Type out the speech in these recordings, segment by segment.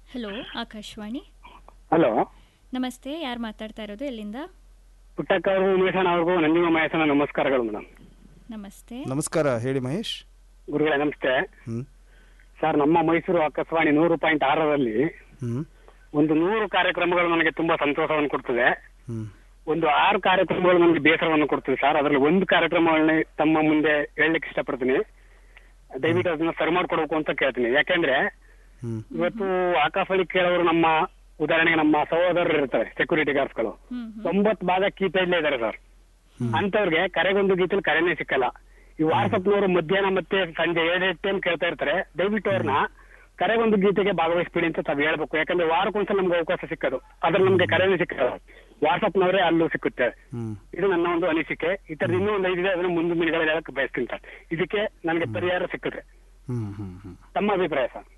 Hello Akashvani hello ನಮಸ್ತೆ ಯಾರು ಮಾತಾಡ್ತಾ ಇರೋದು ಎಲ್ಲಿಂದ ಪುಟ್ಟಕ್ಕ ಅವರು ಉಮೇಶನ್ ಅವ್ರಿಗೂ ನಂಜುಮ ಮಹೇಶನ ನಮಸ್ಕಾರಗಳು ಮೇಡಮ್ ನಮಸ್ತೆ ನಮಸ್ಕಾರ ಹೇಳಿ ಮಹೇಶ್ ಗುರುಗಳೇ ನಮಸ್ತೆ ಹ್ಮ್ ಸರ್ ನಮ್ಮ ಮೈಸೂರು ಆಕಾಶವಾಣಿ ನೂರು ಪಾಯಿಂಟ್ ಆರರಲ್ಲಿ ಹ್ಮ್ ಒಂದು ನೂರು ಕಾರ್ಯಕ್ರಮಗಳು ನನಗೆ ತುಂಬಾ ಸಂತೋಷವನ್ನು ಕೊಡ್ತದೆ ಹ್ಮ್ ಒಂದು ಆರು ಕಾರ್ಯಕ್ರಮಗಳು ನನಗೆ ಬೇಸರವನ್ನು ಕೊಡ್ತದೆ ಸರ್ ಅದರಲ್ಲಿ ಒಂದು ಕಾರ್ಯಕ್ರಮಗಳನ್ನ ತಮ್ಮ ಮುಂದೆ ಹೇಳಲಿಕ್ಕೆ ಇಷ್ಟಪಡ್ತೀನಿ ದಯವಿಟ್ಟು ಅದನ್ನ ಸರಿ ಮಾಡ್ಕೊಡ್ಬೇಕು ಅಂತ ಕೇಳ್ತೀನಿ ಯಾಕೆಂದ್ರೆ ಹ್ಮ್ ಇವತ್ತು ಆಕಾಶವಾಣಿ ಕೇಳೋರು ನಮ್ಮ ಉದಾಹರಣೆಗೆ ನಮ್ಮ ಸಹೋದರರು ಇರ್ತಾರೆ ಸೆಕ್ಯೂರಿಟಿ ಗಾರ್ಡ್ಸ್ಗಳು ಹ್ಮ್ ಹ್ಮ್ ತೊಂಬತ್ ಭಾಗ ಕೀಪ್ಯಾಡ್ಲೇ ಇದಾರೆ ಸರ್ ಅಂತವ್ರಿಗೆ ಕರೆಗೊಂದು ಗೀತಲ್ಲಿ ಕರೆನೇ ಸಿಕ್ಕಲ್ಲ ಈ ವಾಟ್ಸಪ್ನವರು ಮಧ್ಯಾಹ್ನ ಮತ್ತೆ ಸಂಜೆ ಎರಡೆರಡು ಟೈಮ್ ಕೇಳ್ತಾ ಇರ್ತಾರೆ ದಯವಿಟ್ಟು ಅವ್ರನ್ನ ಕರೆಗೊಂದು ಗೀತೆಗೆ ಭಾಗವಹಿಸ್ಬಿಡಿ ಅಂತ ತಾವ್ ಹೇಳ್ಬೇಕು ಯಾಕಂದ್ರೆ ವಾರಕ್ಕೊಂದ್ಸಲ ನಮ್ಗೆ ಅವಕಾಶ ಸಿಕ್ಕೋದು ಅದ್ರ ನಮ್ಗೆ ಕರೆನೇ ಸಿಕ್ಕಲ್ಲ ವಾಟ್ಸಪ್ನವರೇ ಅಲ್ಲೂ ಸಿಕ್ಕುತ್ತೆ ಹ್ಮ್ ಇದು ನನ್ನ ಒಂದು ಅನಿಸಿಕೆ ಈ ತರದ ಇನ್ನೂ ಒಂದು ಐದಿದೆ ಅದನ್ನ ಮುಂದಿನ ದಿನಗಳಲ್ಲಿ ಹೇಳಕ್ ಬಯಸ್ತೀನಿ ಸರ್ ಇದಕ್ಕೆ ನನಗೆ ಪರಿಹಾರ ಸಿಕ್ಕಿದ್ರೆ ಹ್ಮ್ ಹ್ಮ್ ಹ್ಮ್ ತಮ್ಮ ಅಭಿಪ್ರಾಯ ಸರ್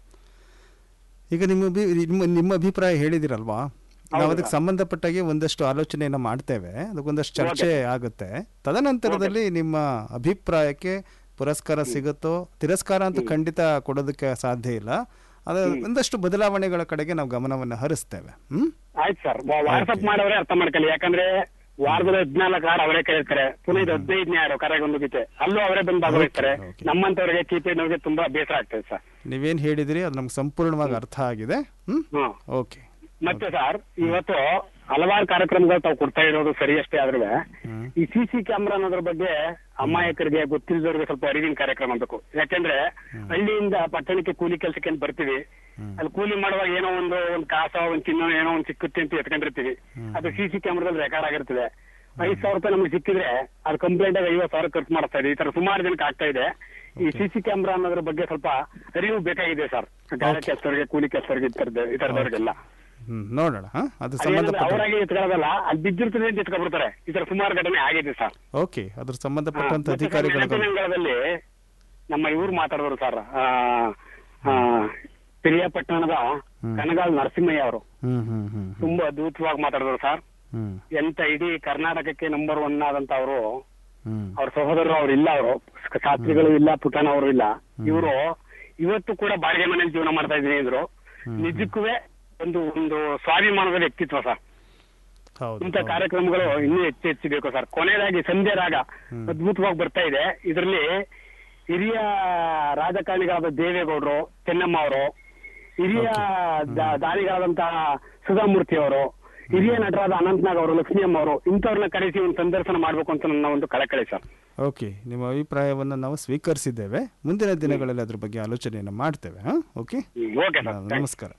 ಈಗ ನಿಮ್ಮ ಅಭಿ ನಿಮ್ಮ ನಿಮ್ಮ ಅಭಿಪ್ರಾಯ ಹೇಳಿದಿರಲ್ವಾ ನಾವು ಅದಕ್ಕೆ ಸಂಬಂಧಪಟ್ಟಾಗೆ ಒಂದಷ್ಟು ಆಲೋಚನೆಯನ್ನ ಮಾಡ್ತೇವೆ ಅದಕ್ಕೊಂದಷ್ಟು ಚರ್ಚೆ ಆಗುತ್ತೆ ತದನಂತರದಲ್ಲಿ ನಿಮ್ಮ ಅಭಿಪ್ರಾಯಕ್ಕೆ ಪುರಸ್ಕಾರ ಸಿಗುತ್ತೋ ತಿರಸ್ಕಾರ ಅಂತೂ ಖಂಡಿತ ಕೊಡೋದಕ್ಕೆ ಸಾಧ್ಯ ಇಲ್ಲ ಅದ ಒಂದಷ್ಟು ಬದಲಾವಣೆಗಳ ಕಡೆಗೆ ನಾವು ಗಮನವನ್ನು ಹರಿಸ್ತೇವೆ ಹ್ಮ್ ಆಯ್ತು ಸರ್ ವಾಟ್ಸಪ್ ಮಾಡೋರೇ ಅರ್ಥ ಮಾಡ್ಕೊಳ್ಳಿ ಯಾಕಂದ್ರೆ ವಾರದಲ್ಲಿ ಹದಿನಾಲ್ಕು ಹಾಡು ಅವರೇ ಕೇಳ್ತಾರೆ ಪುನಃ ಇದು ಹದಿನೈದನೇ ಹಾಡು ಕರೆಗೊಂದು ಗೀತೆ ಅಲ್ಲೂ ಅವರೇ ಬಂದು ಭಾಗವಹಿಸ್ತಾರೆ Okay, okay. ನಮ್ಮಂತವ್ರಿಗೆ ಕೀಪೇಡ್ನವ್ರಿಗೆ ತುಂಬಾ ಬೇಸರ ಆಗ್ತದೆ ಸರ್ ನೀವೇನ್ ಹೇಳಿದಿರಿ ಅದು ನಮ್ಗೆ ಸಂಪೂರ್ಣವಾಗಿ ಅರ್ಥ ಆಗಿದೆ ಹ್ಮ್ ಹ್ಮ್ ಓಕೆ ಮತ್ತೆ ಸರ್ ಇವತ್ತು ಹಲವಾರು ಕಾರ್ಯಕ್ರಮಗಳು ತಾವು ಕೊಡ್ತಾ ಇರೋದು ಸರಿ ಅಷ್ಟೇ ಆದ್ರೂ ಹ್ಮ್ ಈ ಸಿ ಸಿ ಕ್ಯಾಮ್ರಾ ಅನ್ನೋದ್ರ ಬಗ್ಗೆ ಅಮಾಯಕರಿಗೆ ಗೊತ್ತಿಲ್ಲದವ್ರಿಗೆ ಸ್ವಲ್ಪ ಅರಿವಿನ ಕಾರ್ಯಕ್ರಮ ಬೇಕು ಯಾಕೆಂದ್ರೆ ಹಳ್ಳಿಯಿಂದ ಪಟ್ಟಣಕ್ಕೆ ಕೂಲಿ ಕೆಲಸಕ್ಕೆ ಅಂತ ಬರ್ತೀವಿ ಅಲ್ಲಿ ಕೂಲಿ ಮಾಡುವಾಗ ಏನೋ ಒಂದು ಒಂದು ಕಾಸ ಒಂದ್ ಚಿನ್ನ ಏನೋ ಒಂದು ಸಿಕ್ಕುತ್ತೆ ಅಂತ ಎತ್ಕೊಂಡಿರ್ತೀವಿ ಅದು ಸಿ ಸಿ ಕ್ಯಾಮ್ರಾದಲ್ಲಿ ರೆಕಾರ್ಡ್ ಆಗಿರ್ತದೆ ಐದ್ ಸಾವಿರ ರೂಪಾಯಿ ನಮ್ಗೆ ಸಿಕ್ಕಿದ್ರೆ ಅದು ಕಂಪ್ಲೇಂಟ್ ಆಗಿ ಐವತ್ತು ಸಾವಿರ ಖರ್ಚು ಮಾಡ್ತಾ ಇದೆ ಈ ತರ ಸುಮಾರು ಜನಕ್ಕೆ ಆಗ್ತಾ ಇದೆ ಈ ಸಿ ಸಿ ಕ್ಯಾಮ್ರಾ ಅನ್ನೋದ್ರ ಬಗ್ಗೆ ಸ್ವಲ್ಪ ಅರಿವು ಬೇಕಾಗಿದೆ ಸರ್ ಗಾಳಿ ಕೆಲಸದವರಿಗೆ ಕೂಲಿ ಕೆಲಸದವರಿಗೆ ಈ ತರದ ಈ ತರದವ್ರಿಗೆಲ್ಲ ಹ್ಮ್ ನೋಡೋಣ ಹಾ ಅದು ಅದೇನಂದ್ರೆ ಸಂಬಂಧಪಟ್ಟ ಅವರಾಗಿ ಎತ್ಕೊಳ್ಳೋದಲ್ಲ ಅಲ್ಲಿ ಬಿದ್ದಿರ್ತದೆ ಅಂತ ಎತ್ಕೊಬಿಡ್ತಾರೆ ಈ ತರ ಸುಮಾರು ಘಟನೆ ಆಗಿದೆ ಸರ್ ಓಕೆ ಅದ್ರ ಸಂಬಂಧಪಟ್ಟಂತ ಮತ್ತೆ ಸರ್, ಅಧಿಕಾರಿಗಳ ನೆನಪಿನ ಅಂಗಳದಲ್ಲಿ ನಮ್ಮ ಇವ್ರು ಮಾತಾಡಿದ್ರು ಸರ್ ಆ, ಆ, ಪಿರಿಯಾಪಟ್ಟಣದ ಕನಗಾಲ್ ನರಸಿಂಹಯ್ಯ ಅವರು ಹ್ಮ್ ಹ್ಮ್ ಹ್ಮ್ ಹ್ಮ್ ತುಂಬಾ ಅದ್ಭುತವಾಗಿ ಮಾತಾಡಿದ್ರು ಸರ್ ಹ್ಮ್ ಎಂತ ಇಡೀ ಕರ್ನಾಟಕಕ್ಕೆ ನಂಬರ್ ಒನ್ ಆದಂತ ಅವರು ಹ್ಮ್ ಅವ್ರ ಸಹೋದರರು ಅವ್ರು ಇಲ್ಲ ಅವರು ಶಾಸ್ತ್ರಿಗಳು ಇಲ್ಲ ಪುಟನ ಅವರು ಇಲ್ಲ ಇವರು ಇವತ್ತು ಕೂಡ ಬಾಡಿಗೆ ಮನೇಲಿ ಜೀವನ ಮಾಡ್ತಾ ಇದ್ದೀನಿ ಅಂದ್ರು ನಿಜಕ್ಕೂ ಒಂದು ಒಂದು ಸ್ವಾಭಿಮಾನದ ವ್ಯಕ್ತಿತ್ವ ಸರ್ ಹೌದು ಇಂಥ ಕಾರ್ಯಕ್ರಮಗಳು ಇನ್ನೂ ಹೆಚ್ಚು ಹೆಚ್ಚು ಬೇಕು ಸರ್ ಕೊನೆಯದಾಗಿ ಸಂಧ್ಯಾ ರಾಗ ಅದ್ಭುತವಾಗಿ ಬರ್ತಾ ಇದೆ ಇದರಲ್ಲಿ ಹಿರಿಯ ರಾಜಕಾರಣಿಗಳಾದ ದೇವೇಗೌಡರು ಚೆನ್ನಮ್ಮ ಅವರು ಹಿರಿಯ ದ- ದಾನಿಗಳಾದಂತಹ ಸುಧಾಮೂರ್ತಿ ಅವರು ಹಿರಿಯ ನಟರಾದ ಅನಂತನಾಗ್ ಅವರು ಲಕ್ಷ್ಮೀಯಮ್ಮ ಅವರು ಇಂಥವ್ರನ್ನ ಕರೆಸಿ ಒಂದು ಸಂದರ್ಶನ ಮಾಡ್ಬೇಕು ಅಂತ ನನ್ನ ಒಂದು ಕಳಕಳಿ ಸರ್ ಓಕೆ ನಿಮ್ಮ ಅಭಿಪ್ರಾಯವನ್ನು ನಾವು ಸ್ವೀಕರಿಸಿದ್ದೇವೆ ಮುಂದಿನ ದಿನಗಳಲ್ಲಿ ಅದ್ರ ಬಗ್ಗೆ ಆಲೋಚನೆಯನ್ನು ಮಾಡ್ತೇವೆ ಹಾ ಓಕೆ ಓಕೆ ಸರ್ ನಮಸ್ಕಾರ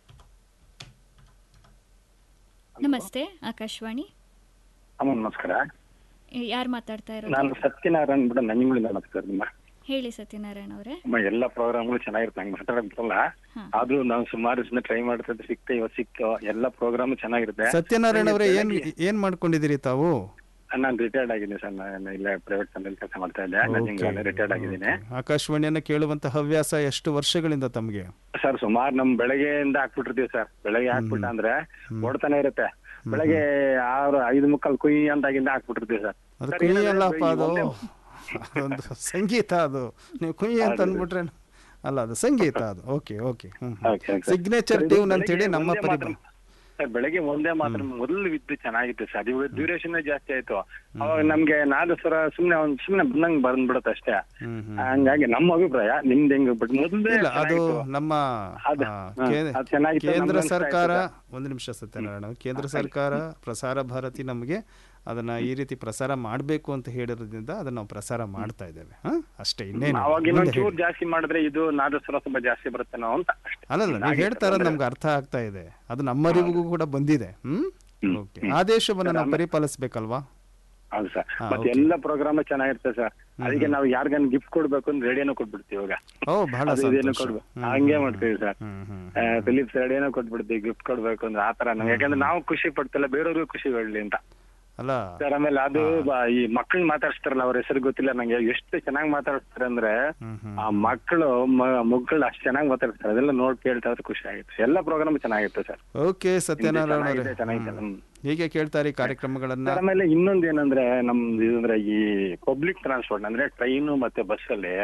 ನಮಸ್ತೆ ಆಕಾಶವಾಣಿ ಅಮ್ಮ ನಮಸ್ಕಾರ ಯಾರು ಮಾತಾಡ್ತಾ ಇರೋದು ನಾನು ಸತ್ಯನಾರಾಯಣ್ ಬಿಡ ನಂಜುಗಳಿಂದ ಮಾತಾಡ್ತಾರೆ ನಿಮ್ಮ ಹೇಳಿ ಸತ್ಯನಾರಾಯಣ ಅವರೇ ಅಮ್ಮ ಎಲ್ಲ ಪ್ರೋಗ್ರಾಮ್ಗಳು ಚೆನ್ನಾಗಿರುತ್ತೆ ನಂಗೆ ಮಾತಾಡಕ್ ಬರಲ್ಲ ಹಾ. ಆದ್ರೂ ನಾವು ಸುಮಾರು ದಿನ ಟ್ರೈ ಮಾಡ್ತಿದ್ದೆ ಸಿಕ್ತೆ ಇವತ್ತು ಸಿಕ್ಕ ಎಲ್ಲ ಪ್ರೋಗ್ರಾಮ್ ಚೆನ್ನಾಗಿರುತ್ತೆ ಸತ್ಯನಾರಾಯಣ ಅವರೇ ಏನ್ ಏನ್ ಮಾಡ್ಕೊಂಡಿದ್ದೀರಿ ತಾವು ನಾನು ರಿಟೈರ್ಡ್ ಆಗಿದ್ದೀನಿ ಸರ್ ನಾನು ಇಲ್ಲೇ ಪ್ರೈವೇಟ್ ಕಂಪನಿ ಕೆಲಸ ಮಾಡ್ತಾ ಇದ್ದೆ ನಂಜನಗೂಡಲ್ಲಿ ರಿಟೈರ್ಡ್ ಆಗಿದ್ದೀನಿ ಆಕಾಶವಾಣಿಯನ್ನ ಕೇಳುವಂತ ಹವ್ಯಾಸ ಎಷ್ಟು ವರ್ಷಗಳಿಂದ ತಮಗೆ ಸರ್ ಸುಮಾರು ನಮ್ ಬೆಳಗ್ಗೆಯಿಂದ ಹಾಕ್ಬಿಟ್ಟಿರ್ತೀವಿ ಸರ್ ಬೆಳಗ್ಗೆ ಹಾಕ್ಬಿಟ್ಟ ಅಂದ್ರೆ ಓಡ್ತಾನೆ ಇರುತ್ತೆ ಬೆಳಗ್ಗೆ ಆರು ಐದು ಮುಕ್ಕಾಲ್ ಕುಯ್ ಅಂತಾಗಿಂದ ಹಾಕ್ಬಿಟ್ಟಿರ್ತೀವಿ ಸರ್ ಅದು ಸರ್, ಕುಯ್ಯಿ ಏನಂದ್ರೆ ಅಲ್ಲಪ್ಪ ಈ ಅದು ಒಂದೇ- ಅದೊಂದು ಸಂಗೀತ ಅದು ನೀವು ಕುಯ್ಯಿ ಅಂತ ಅಂದ್ಬಿಟ್ರೆ ಅಲ್ಲ ಅದು ಸಂಗೀತ ಅದು okay okay Okay, okay. Signature sir, ಇದು ಟ್ಯೂನ್ ಅಂತೇಳಿ ಬೆಳಗ್ಗೆ ನಮ್ಮ ಒಂದೇ ಪರಿಭಾ ಮಾತ್ರ- ಸರ್ ಬೆಳಗ್ಗೆ ಒಂದೇ ಮಾತ್ರ ಮೊದಲು ವಿದ್ದು ಚೆನ್ನಾಗಿತ್ತು ಸರ್ ಇವಾಗ ಡ್ಯೂರೇಷನ್ ಜಾಸ್ತಿ ಆಯ್ತು ಅವಾಗ ನಮ್ಗೆ ನಾದಸ್ವರ ಸುಮ್ನೆ ಒಂದ್ ಸುಮ್ನೆ ಬಂದಂಗ್ ಬಂದ್ಬಿಡುತ್ತೆ ಅಷ್ಟೇ ಹ್ಮ್ ಹ್ಮ್ ಹಂಗಾಗಿ ನಮ್ಮ ಅಭಿಪ್ರಾಯ ನಿಮ್ದು ಹೆಂಗ್ ಬಟ್ ಮೊದಲೇ ಇಲ್ಲ ಅದು ನಮ್ಮ ಅದು, ಆ, ಹಾ, ಕೇ- ಅದು ಚೆನ್ನಾಗಿತ್ತು, ಕೇಂದ್ರ ನಮ್ಗೆ ಅನ್ಸ್ತಾ ಸರ್ಕಾರ ಇತ್ತು ಒಂದು ನಿಮಿಷ ಸತ್ಯನಾರಾಯಣ ಕೇಂದ್ರ ಸರ್ಕಾರ ಪ್ರಸಾರ ಭಾರತಿ ನಮಗೆ ಅದನ್ನ ಈ ರೀತಿ ಪ್ರಸಾರ ಮಾಡಬೇಕು ಅಂತ ಹೇಳಿರೋದ್ರಿಂದ ಅದನ್ನ ನಾವು ಪ್ರಸಾರ ಮಾಡ್ತಾ ಇದ್ದೇವೆ ಹಾ ಅಷ್ಟೇ ಇನ್ನೇನು ಅವಾಗ ಇನ್ನೊಂದ್ ಮುಂದೆ ಚೂರ್ ಹೇಳಿ. ಜಾಸ್ತಿ ಮಾಡಿದ್ರೆ ಇದು ನಾದಸ್ವರ ಸ್ವಲ್ಪ ಜಾಸ್ತಿ ಬರುತ್ತೆ ನಾವು ಅಂತ ಅಷ್ಟೇ ಅಲ್ಲಲ್ಲ ನೀವು ಹೇಳ್ತಾ ಇರೋದು ನಮ್ಗೆ ಅರ್ಥ ಆಗ್ತಾ ಇದೆ ಅದು ನಮ್ಮರಿಗೂ ಕೂಡ ಬಂದಿದೆ ಹ್ಮ್ ಓಕೆ ಆದೇಶವನ್ನ ನಾವು ಪರಿಪಾಲಿಸ್ಬೇಕಲ್ವಾ ಹೌದು ಸರ್ ಹಾ, ಮತ್ತೆ okay. ಎಲ್ಲ ಪ್ರೋಗ್ರಾಮ್ ಚೆನ್ನಾಗಿರುತ್ತೆ ಸರ್ ಅದಕ್ಕೆ ನಾವು ಯಾರಿಗಾನ ಗಿಫ್ಟ್ ಕೊಡ್ಬೇಕು ಅಂದ್ರೆ ರೇಡಿಯೋನ ಕೊಟ್ಬಿಡ್ತೀವಿ ಇವಾಗ ಓ ಬಹಳ ಅದು ಇದೇನೋ ಸಂತೋಷ ಕೊಡ್ಬೇಕು ಹ್ಮ್, ಹಂಗೆ ಹ್ಮ್, ಮಾಡ್ತೀವಿ ಸರ್ ಹ್ಮ್ ಹ್ಮ್ ಫಿಲಿಪ್ಸ್ ರೇಡಿಯೋನ ಕೊಟ್ಬಿಡ್ತೀವಿ ಗಿಫ್ಟ್ ಕೊಡ್ಬೇಕು ಅಂದ್ರೆ ಆತರ ನಾವು ಯಾಕಂದ್ರೆ ನಾವು ಖುಷಿ ಪಡ್ತಿಲ್ಲ ಬೇರೆಯವ್ರಿಗೂ ಖುಷಿ ಪಡ್ಲಿ ಅಂತ ಅಲ್ಲ ಸರ್ ಆಮೇಲೆ ಅದು ಬ- ಈ ಮಕ್ಕಳನ್ನ ಮಾತಾಡ್ಸ್ತಾರಲ್ಲ ಅವ್ರ ಹೆಸರು ಗೊತ್ತಿಲ್ಲ ನಂಗೆ ಎಷ್ಟು ಚೆನ್ನಾಗಿ ಮಾತಾಡ್ತಾರೆ ಅಂದ್ರೆ ಹ್ಮ್ ಹ್ಮ್ ಆ ಮಕ್ಕಳು ಮಕ್ಕಳು ಅಷ್ಟು ಚೆನ್ನಾಗಿ ಮಾತಾಡ್ತಾರೆ ಅದೆಲ್ಲ ನೋಡ್ ಕೇಳ್ತಾ ಇದ್ರೆ ಖುಷಿ ಆಗುತ್ತೆ ಎಲ್ಲ ಪ್ರೋಗ್ರಾಮ್ ಚೆನ್ನಾಗಿತ್ತು ಸರ್ ಓಕೆ ಸತ್ಯನಾರಾಯಣ ಚೆನ್ನಾಗಿದೆ, ಅವರೇ ಚೆನ್ನಾಗಿದೆ, ಹ್ಮ್. ಹೀಗೆ ಕೇಳ್ತಾರೆ ಈ ಕಾರ್ಯಕ್ರಮಗಳನ್ನ ಸರ್ ಆಮೇಲೆ ಇನ್ನೊಂದ್ ಏನಂದ್ರೆ ನಮ್ದು ಇದಂದ್ರೆ ಈ ಪಬ್ಲಿಕ್ ಟ್ರಾನ್ಸ್ಪೋರ್ಟ್ ಅಂದ್ರೆ ಟ್ರೈನು ಮತ್ತೆ ಬಸ್ ಅಲ್ಲಿ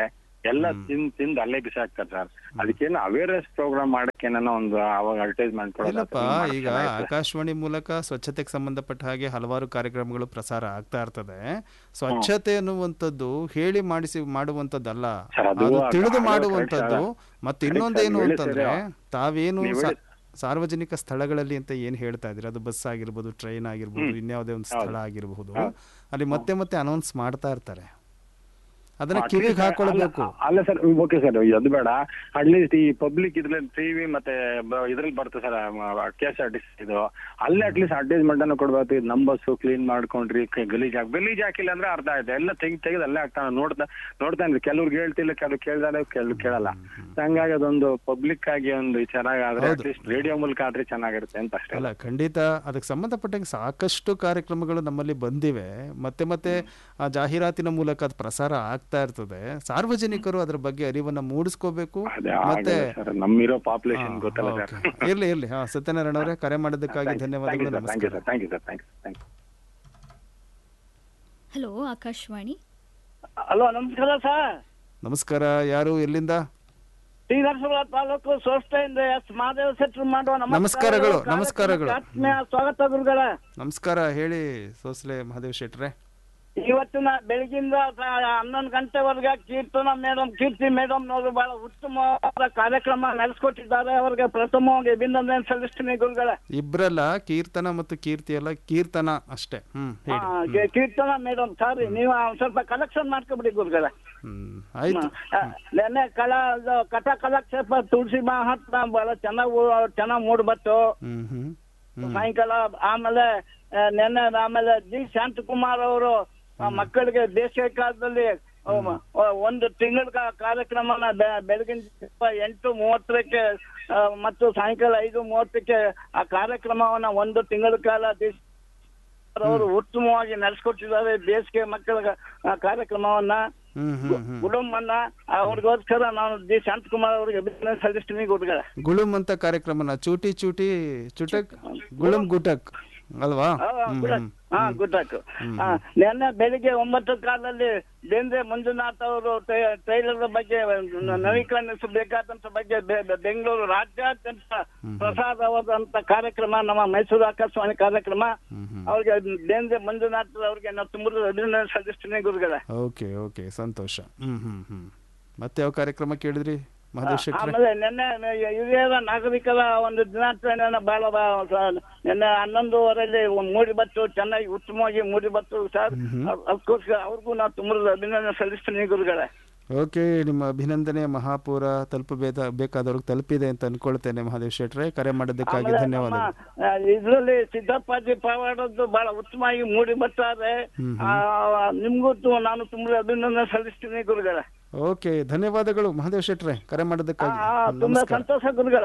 ಎಲ್ಲ ತಿಂದ್ ತಿಂದ್ ಅಲ್ಲೇ ಬಿಸಾಕ್ತಾರೆ ಸರ್ ಅದಕ್ಕೇನು ಅವೇರ್ನೆಸ್ ಪ್ರೋಗ್ರಾಮ್ ಮಾಡಕ್ಕೆ ಏನೋ ಒಂದು ಅವಾಗ ಅಡ್ವರ್ಟೈಸ್ಮೆಂಟ್ ಇಲ್ಲಪ್ಪ ಈಗ ಆಕಾಶವಾಣಿ ಮೂಲಕ ಸ್ವಚ್ಛತೆಗೆ ಸಂಬಂಧಪಟ್ಟ ಹಾಗೆ ಹಲವಾರು ಕಾರ್ಯಕ್ರಮಗಳು ಪ್ರಸಾರ ಆಗ್ತಾ ಇರ್ತದೆ ಸ್ವಚ್ಛತೆ ಅನ್ನುವಂಥದ್ದು ಹೇಳಿ ಮಾಡಿಸಿ ಮಾಡುವಂಥದ್ದಲ್ಲ ಸರ್, ಅದು ಅದು ತಿಳಿದು ಅದು ಮಾಡುವಂಥದ್ದು ಮತ್ತೆ correct ಇನ್ನೊಂದೇನು ಸರ್, ಅಂತಂದ್ರೆ ಹೇಳಿ ತಾವೇನು ನೀವು ಸಾ- ಹೇಳಿ- ಸಾರ್ವಜನಿಕ ಸ್ಥಳಗಳಲ್ಲಿ ಅಂತ ಏನ್ ಹೇಳ್ತಾ ಇದ್ದೀರಿ ಅದು ಬಸ್ ಆಗಿರ್ಬೋದು ಟ್ರೈನ್ ಆಗಿರ್ಬೋದು ಇನ್ಯಾವುದೇ ಒಂದು ಸ್ಥಳ ಆಗಿರಬಹುದು ಅಲ್ಲಿ ಮತ್ತೆ ಮತ್ತೆ ಅನೌನ್ಸ್ ಮಾಡ್ತಾ ಇರ್ತಾರೆ ಅದನ್ನ ಕಿವಿಗೆ ಹಾಕೊಳ್ಬೇಕು ಅಲ್ಲ ಸರ್ ಓಕೆ ಸರ್ ಅದು ಬೇಡ ಅಟ್ಲೀಸ್ಟ್ ಈ ಪಬ್ಲಿಕ್ ಇದ್ರಲ್ಲಿ ಟಿವಿ ಮತ್ತೆ ಬ- ಇದ್ರಲ್ಲಿ ಬರುತ್ತೆ sir K S R T C ಇದು ಅಲ್ಲೇ ಅಟ್ಲೀಸ್ಟ್ ಅಡ್ವರ್ಟೈಸ್ಮೆಂಟ್ ಅನ್ನು ಕೊಡ್ಬೇಕು ಇದು ನಮ್ಮ ಬಸ್ಸು ಕ್ಲೀನ್ ಮಾಡ್ಕೊಂಡ್ರಿ ಕ- ಗಲೀಜ್ ಹಾಕಿ ಗಲೀಜ್ ಹಾಕಿಲ್ಲ ಅಂದ್ರೆ ಅರ್ಥ ಆಯ್ತು ಎಲ್ಲ ತೆಗಿ ತೆಗೆದು ಅಲ್ಲೇ ಆಗ್ತಾನೆ ನೋಡ್ತಾ ನೋಡ್ತಾ ಇದ್ರೆ ಕೆಲವ್ರಿಗೆ ಹೇಳ್ತಿಲ್ಲ ಕೆಲವ್ರು ಕೇಳ್ದಾರೆ ಕೆಲವ್ರು ಕೇಳಲ್ಲ ಹಂಗಾಗಿ ಅದೊಂದು ಪಬ್ಲಿಕ್ ಆಗಿ ಒಂದು ಚೆನ್ನಾಗಾದ್ರೆ ಹೌದು. ಅಟ್ಲೀಸ್ಟ್ ರೇಡಿಯೋ ಮೂಲಕ ಆದ್ರೆ ಚೆನ್ನಾಗಿರುತ್ತೆ ಅಂತ ಅಷ್ಟೇ ಅಲ್ಲ ಖಂಡಿತ ಅದಕ್ಕೆ ಸಂಬಂಧಪಟ್ಟಂಗೆ ಸಾಕಷ್ಟು ಕಾರ್ಯಕ್ರಮಗಳು ನಮ್ಮಲ್ಲಿ ಬಂದಿವೆ ಮತ್ತೆ ಮತ್ತೆ ಆ ಜಾಹೀರಾತಿನ ಮೂಲಕ ಅದು ಪ್ರಸಾರ ಆಗ್ತಾ ಇರ್ತದೆ ಸಾರ್ವಜನಿಕರು ಅದ್ರ ಬಗ್ಗೆ ಅರಿವನ್ನ ಮೂಡಿಸ್ಕೋಬೇಕು ಅದೇ ಮತ್ತೆ ಆಗಲ್ಲ ಸರ್ ನಮ್ಮಿರೋ ಪಾಪ್ಯುಲೇಷನ್ ಗೊತ್ತಲ್ಲ ಸರ್ ಓಕೆ. ಇರ್ಲಿ ಇರ್ಲಿ ಹಾ ಸತ್ಯನಾರಾಯಣ ಅವರೇ ಕರೆ ಮಾಡಿದ್ದಕ್ಕಾಗಿ ಧನ್ಯವಾದಗಳು ಥ್ಯಾಂಕ್ ಯು ನಮಸ್ಕಾರ sir thank you sir thank you thank you hello Akashvani hello ನಮಸ್ಕಾರ ಸರ್ ನಮಸ್ಕಾರ ಯಾರು ಎಲ್ಲಿಂದ ಶ್ರೀಧರ್ಸುರ ತಾಲೂಕು ಸೋಷ್ಠೆಯಿಂದ ಎಸ್ ಮಹಾದೇವ ಶೆಟ್ರು ಮಾಡುವ ನಮಸ್ಕಾರಗಳು, ನಮಸ್ಕಾರಗಳು. ಆತ್ಮೀಯ ಸ್ವಾಗತ ಗುರುಗಳ ನಮಸ್ಕಾರ ಹೇಳಿ ಸೋಸ್ಲೆ ಮಹಾದೇವ್ ಶೆಟ್ರೆ ಇವತ್ತಿನ ಬೆಳಗಿಂದ ಸ- ಹನ್ನೊಂದು ಗಂಟೆವರೆಗೆ ಕೀರ್ತನ ಮೇಡಮ್ ಕೀರ್ತಿ ಮೇಡಮ್ ನವರು ಬಹಳ ಉತ್ತಮವಾದ ಕಾರ್ಯಕ್ರಮ ನಡೆಸ್ಕೊಟ್ಟಿದ್ದಾರೆ ಅವರಿಗೆ ಪ್ರಥಮವಾಗಿ ಅಭಿನಂದನೆ ಸಲ್ಲಿಸ್ತೀನಿ ಗುರುಗಳ ಇಬ್ರಲ್ಲ ಕೀರ್ತನ ಮತ್ತು ಕೀರ್ತಿ ಅಲ್ಲ ಕೀರ್ತನ ಅಷ್ಟೇ ಹ್ಮ್ ಆ, ಹೇಳಿ ಕೆ- ಕೀರ್ತನ ಮೇಡಮ್ ಸಾರಿ ನೀವು ಒಂದ್ ಸ್ವಲ್ಪ ಕಲೆಕ್ಷನ್ ಮಾಡ್ಕೊಬಿಡಿ ಗುರುಗಳ ಹ್ಮ್ ಆಯ್ತು ನೆನ್ನೆ ಕಲಾ ಇದು ಕಥ ಕಲಾಕ್ಷೇಪ ತುಳಸಿ ಮಹಾತ್ಮ ಬಹಳ ಚೆನ್ನಾಗಿ ಚೆನ್ನಾಗಿ ಮೂಡ್ ಬತ್ತು ಹ್ಮ್ ಹ್ಮ್ ಹ್ಮ್ ಸಾಯಂಕಾಲ ಆಮೇಲೆ ಆ, ನೆನ್ನೆ ಆಮೇಲೆ ಜಿ ಶಾಂತಕುಮಾರ್ ಅವರು ಆ, ಮಕ್ಕಳಿಗೆ ಬೇಸಿಗೆ ಕಾಲದಲ್ಲಿ ಆ, ಆ, ಒಂದು ತಿಂಗಳ ಕಾರ್ಯಕ್ರಮನ ಬೆ- ಬೆಳಗಿನ ಜಾವ ಎಂಟು ಮೂವತ್ತಕ್ಕೆ ಆ, ಮತ್ತು ಸಾಯಂಕಾಲ ಐದು ಮೂವತ್ತಕ್ಕೆ ಆ ಕಾರ್ಯಕ್ರಮವನ್ನ ಒಂದು ತಿಂಗಳ ಕಾಲ ದಿ- ಅವರು ಉತ್ತಮವಾಗಿ ನಡೆಸ್ಕೊಟ್ಟಿದ್ದಾರೆ ಬೇಸಿಗೆ ಮಕ್ಕಳ ಆ, ಕಾರ್ಯಕ್ರಮವನ್ನ ಹ್ಮ್ ಹ್ಮ್ ಹ್ಮ್ ಕುಟುಂಬನ ಅವ್ರಿಗೋಸ್ಕರ ನಾನು ಜಿ ಶಾಂತಕುಮಾರ್ ಅವರಿಗೆ ಅಭಿನಂದನೆ ಸಲ್ಲಿಸ್ತೀನಿ ಗುರುಗಳ ಗುಳುಮ್ ಅಂತ ಕಾರ್ಯಕ್ರಮನ ಚೂಟಿ ಚೂಟಿ ಚುಟಕ್ ಗುಳುಮ್ ಗುಟಕ್ ಅಲ್ವಾ ಹ್ಮ್ ಹ್ಮ್ ಹಾ ಗುಡ್ಡಾಕು ನಿನ್ನೆ ಬೆಳಿಗ್ಗೆ ಒಂಬತ್ತು ಕಾಲದಲ್ಲಿ ಬೇಂದ್ರೆ ಮಂಜುನಾಥ್ ಅವರು ಟ್ರೈಲರ್ ಬಗ್ಗೆ ನವೀಕರಣಿಸಬೇಕಾದಂತ ಬಗ್ಗೆ ಬೆ- ಬೆ- ಬೆಂಗಳೂರು ರಾಜ್ಯಾದ್ಯಂತ ಪ್ರಸಾರವಾದಂತ ಕಾರ್ಯಕ್ರಮ ನಮ್ಮ ಮೈಸೂರು ಆಕಾಶವಾಣಿ ಕಾರ್ಯಕ್ರಮ ಹ್ಮ್ ಹ್ಮ್ ಅವ್ರಿಗೆ ಬೇಂದ್ರೆ ಮಂಜುನಾಥ್ ಅವ್ರಿಗೆ ನಾವು ತುಂಬ ಅಭಿನಂದನೆ ಸಲ್ಲಿಸ್ತೀನಿ ಗುರುಗಳೇ ಓಕೆ ಓಕೆ ಸಂತೋಷ ಹ್ಮ್ ಹ್ಮ್ ಹ್ಮ್ ಮತ್ತೆ ಯಾವ ಕಾರ್ಯಕ್ರಮ ಕೇಳಿದ್ರಿ ಮಹದೇವ್ ಶೆಟ್ರೆ ಆಮೇಲೆ ನಿನ್ನೆ ಹಿರಿಯರ ನಾಗರಿಕರ ಒಂದು ದಿನಾಚರಣೆಯನ್ನ ಬಹಳ ಬ- ಸ- ನಿನ್ನೆ ಹನ್ನೊಂದುವರೆಯಲ್ಲಿ ಮೂಡಿ ಬತ್ತು ಚೆನ್ನಾಗಿ ಉತ್ತಮವಾಗಿ ಮೂಡಿ ಬತ್ತು ಸರ್ ಅದ್- ಅದಕ್ಕೋಸ್ಕರ ಅವ್ರಿಗೂ ನಾವು ತುಂಬ ಅಭಿನಂದನೆ ಸಲ್ಲಿಸ್ತೀನಿ ಗುರುಗಳೇ ಓಕೆ ನಿಮ್ಮ ಅಭಿನಂದನೆ ಮಹಾಪೂರ ತಲುಪಬೇಕ ಬೇಕಾದವ್ರಿಗೆ ತಲುಪಿದೆ ಅಂತ ಅನ್ಕೊಳ್ತೇನೆ ಮಹಾದೇವ್ ಶೆಟ್ರೆ ಕರೆ ಮಾಡಿದ್ದಕ್ಕಾಗಿ ಆಮೇಲೆ ನಮ್ಮ ಧನ್ಯವಾದಗಳು ಆ, ಇದ್ರಲ್ಲಿ ಸಿದ್ದಪ್ಪಾಜಿ ಪವಾಡದ್ದು ಬಹಳ ಉತ್ತಮವಾಗಿ ಮೂಡಿ ಬರ್ತಾರೆ ಹ್ಮ್ ಆ, ನಿಮ್ಗೂ ತು- ನಾನು ತುಂಬಾ ಅಭಿನಂದನೆ ಸಲ್ಲಿಸ್ತೀನಿ ಗುರುಗಳೇ ಓಕೆ ಧನ್ಯವಾದಗಳು ಮಹಾದೇವ್ ಶೆಟ್ರೆ ಕರೆ ಆ, ಮಾಡಿದ್ದಕ್ಕಾಗಿ ಆ, ತುಂಬಾ ನಮಸ್ಕಾರ ಸಂತೋಷ ಗುರುಗಳೇ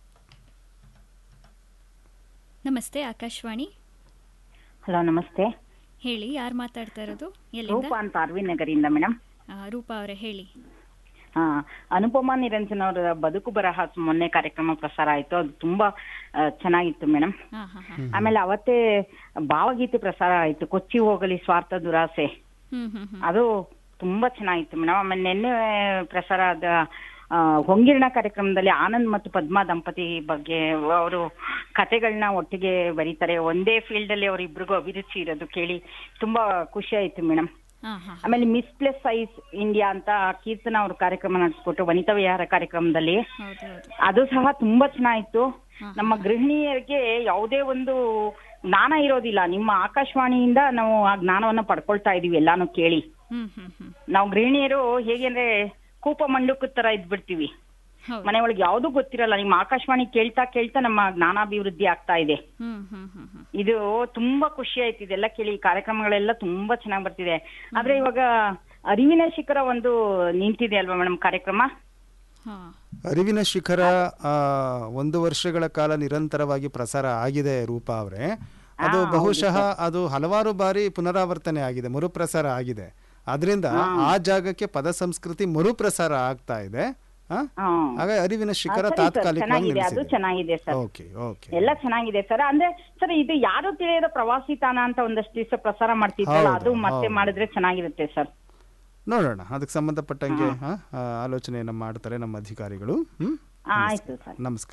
ನಮಸ್ತೆ ಆಕಾಶವಾಣಿ ಹಲೋ ನಮಸ್ತೆ ಹೇಳಿ ಯಾರು ಮಾತಾಡ್ತಾ ಇರೋದು ರೂಪ ಎಲ್ಲಿಂದ ಅಂತ ಆರ್ವಿ ನಗರಿಂದ ಮೇಡಮ್ ಆ, ರೂಪಾ ಅವರೇ ಹೇಳಿ ಹಾ ಅನುಪಮಾ ನಿರಂಜನ್ ಅವರ ಬದುಕು ಬರಹ ಮೊನ್ನೆ ಕಾರ್ಯಕ್ರಮ ಪ್ರಸಾರ ಆಯ್ತು ಅದು ತುಂಬಾ ಆ, ಚೆನ್ನಾಗಿತ್ತು ಮೇಡಮ್ ಹಾ ಹಾ ಹಾ ಆಮೇಲೆ ಅವತ್ತೇ ಭಾವಗೀತೆ ಪ್ರಸಾರ ಆಯ್ತು ಕೊಚ್ಚಿ ಹೋಗಲಿ ಸ್ವಾರ್ಥ ದುರಾಸೆ ಹ್ಮ್ ಹ್ಮ್ ಹ್ಮ್ ಅದು ತುಂಬಾ ಚೆನ್ನಾಗಿತ್ತು ಮೇಡಮ್ ಆಮೇಲೆ ನಿನ್ನೆ ಪ್ರಸಾರ ಆದ ಆ, ಹೊಂಗಿರಣ ಕಾರ್ಯಕ್ರಮದಲ್ಲಿ ಆನಂದ್ ಮತ್ತು ಪದ್ಮಾ ದಂಪತಿ ಬಗ್ಗೆ ಅವರು ಕತೆಗಳನ್ನ ಒಟ್ಟಿಗೆ ಬರೀತಾರೆ ಒಂದೇ ಫೀಲ್ಡ್ ಅಲ್ಲಿ ಅವರಿಬ್ರಿಗೂ ಅಭಿರುಚಿ ಇರೋದು ಕೇಳಿ ತುಂಬಾ ಖುಷಿ ಆಯ್ತು ಮೇಡಮ್ ಹಾ ಹಾ ಆಮೇಲೆ ಮಿಸ್ ಪ್ಲಸ್ ಸೈಜ್ ಇಂಡಿಯಾ ಅಂತ ಕೀರ್ತನ ಅವರು ಕಾರ್ಯಕ್ರಮ ನಡೆಸ್ಕೊಟ್ಟು ವನಿತಾ ವಿಹಾರ ಕಾರ್ಯಕ್ರಮದಲ್ಲಿ ಹೌದು ಹೌದು ಅದು ಸಹ ತುಂಬಾ ಚೆನ್ನಾಗಿತ್ತು ಹಾ. ನಮ್ಮ ಗೃಹಿಣಿಯರಿಗೆ ಯಾವುದೇ ಒಂದು ಜ್ಞಾನ ಇರೋದಿಲ್ಲ ನಿಮ್ಮ ಆಕಾಶವಾಣಿಯಿಂದ ನಾವು ಆ ಜ್ಞಾನವನ್ನ ಪಡ್ಕೊಳ್ತಾ ಇದೀವಿ ಎಲ್ಲಾನು ಕೇಳಿ ಹ್ಮ್ ಹ್ಮ್ ಹ್ಮ್ ನಾವು ಗೃಹಿಣಿಯರು ಹೇಗೆ ಅಂದ್ರೆ ಕೂಪ ಮಂಡುಕದ ತರ ಇದ್ಬಿಡ್ತೀವಿ ಹೌದು ಮನೆ ಒಳಗೆ ಯಾವ್ದು ಗೊತ್ತಿರಲ್ಲ ನಿಮ್ಮ ಆಕಾಶವಾಣಿ ಕೇಳ್ತಾ ಕೇಳ್ತಾ ನಮ್ಮ ಜ್ಞಾನಾಭಿವೃದ್ಧಿ ಆಗ್ತಾ ಇದೆ ಹ್ಮ್ ಹ್ಮ್ ಹ್ಮ್ ಹ್ಮ್ ಇದು ತುಂಬಾ ಖುಷಿ ಆಯ್ತು ಇದೆಲ್ಲ ಕೇಳಿ ಈ ಕಾರ್ಯಕ್ರಮಗಳೆಲ್ಲ ತುಂಬಾ ಚೆನ್ನಾಗಿ ಬರ್ತಿದೆ ಆದ್ರೆ ಇವಾಗ ಅರಿವಿನ ಶಿಖರ ಒಂದು ನಿಂತಿದೆ ಅಲ್ವಾ ಮೇಡಮ್ ಕಾರ್ಯಕ್ರಮ ಹಾ ಅರಿವಿನ ಶಿಖರ ಆ, ಒಂದು ವರ್ಷಗಳ ಕಾಲ ನಿರಂತರವಾಗಿ ಪ್ರಸಾರ ಆಗಿದೆ ರೂಪಾ ಅವರೇ ಅದು ಬಹುಶಃ ಅದು ಹಲವಾರು ಬಾರಿ ಪುನರಾವರ್ತನೆ ಆಗಿದೆ ಮರುಪ್ರಸಾರ ಆಗಿದೆ ಅದರಿಂದ ಆ ಜಾಗಕ್ಕೆ ಪದ ಸಂಸ್ಕೃತಿ ಮರುಪ್ರಸಾರ ಆಗ್ತಾ ಇದೆ ಆ? ಹ್ಮ್. ಹಾಗಾಗಿ ಅರಿವಿನ ಶಿಖರ ಸರಿ ಸರ್, ತಾತ್ಕಾಲಿಕವಾಗಿ ಚೆನ್ನಾಗಿದೆ ಅದು ಚೆನ್ನಾಗಿದೆ ಸರ್ ಓಕೆ ಓಕೆ ಎಲ್ಲ ಚೆನ್ನಾಗಿದೆ ಸರ್ ಅಂದ್ರೆ ಸರ್ ಇದು ಯಾರು ತಿಳಿಯದ ಪ್ರವಾಸಿ ತಾಣ ಅಂತ ಒಂದಷ್ಟು ದಿವಸ ಪ್ರಸಾರ ಮಾಡ್ತಿದ್ರಲ್ಲ ಹೌದು, ಅದು ಮತ್ತೆ ಹೌದು. ಮಾಡಿದ್ರೆ ಚೆನ್ನಾಗಿರುತ್ತೆ ಸರ್ ನೋಡೋಣ ಅದಕ್ಕೆ ಸಂಬಂಧಪಟ್ಟಂಗೆ ಆ, ಆ, ಆಲೋಚನೆಯನ್ನು ಮಾಡ್ತಾರೆ ನಮ್ಮ ಅಧಿಕಾರಿಗಳು ಹ್ಮ್ ಆಯ್ತು ಸರ್ ನಮಸ್ಕಾರ